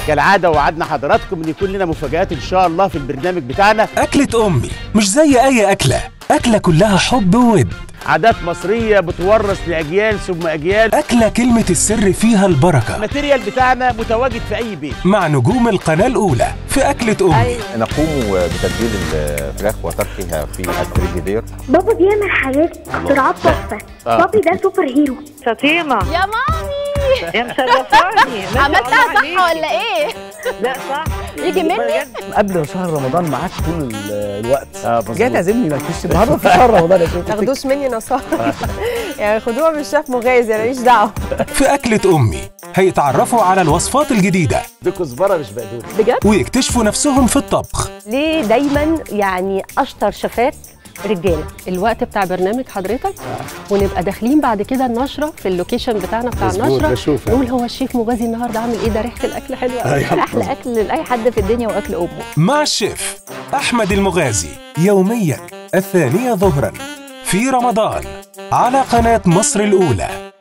كالعاده وعدنا حضراتكم ان يكون لنا مفاجات ان شاء الله في البرنامج بتاعنا أكلة أمي مش زي أي أكلة أكلة كلها حب وود عادات مصريه بتورث لاجيال ثم اجيال أكلة كلمة السر فيها البركة الماتيريال بتاعنا متواجد في اي بيت مع نجوم القناة الأولى في أكلة أمي نقوم بتتبيل الفراخ وتركها في الفريجيدير بابا بيعمل حاجات اختراعات تحفه بابي ده سوبر هيرو فاطمة يا مامي يا مشرفاني ما شاء عملتها الله صح عليكي. ولا ايه؟ لا صح يجي مني بجد. قبل شهر رمضان معاك طول ال- الوقت اه مظبوط. جاي تعزمني ما فيش النهارده في شهر رمضان يا شيخ تاخدوش مني نصائح يعني خدوها من الشيف مغازي انا ماليش دعوه في أكلة أمي هيتعرفوا على الوصفات الجديدة دي كزبره مش بقدونس بجد ويكتشفوا نفسهم في الطبخ ليه دايما يعني اشطر شفات رجاله الوقت بتاع برنامج حضرتك ونبقى داخلين بعد كده النشره في اللوكيشن بتاعنا بتاع مظبوط، النشره بشوف. نقول هو الشيف مغازي النهارده عامل ايه ده ريحه الاكل حلوه قوي احلى اكل لاي حد في الدنيا واكل امه مع الشيف أحمد المغازي يوميا الثانية ظهرا في رمضان على قناة مصر الأولى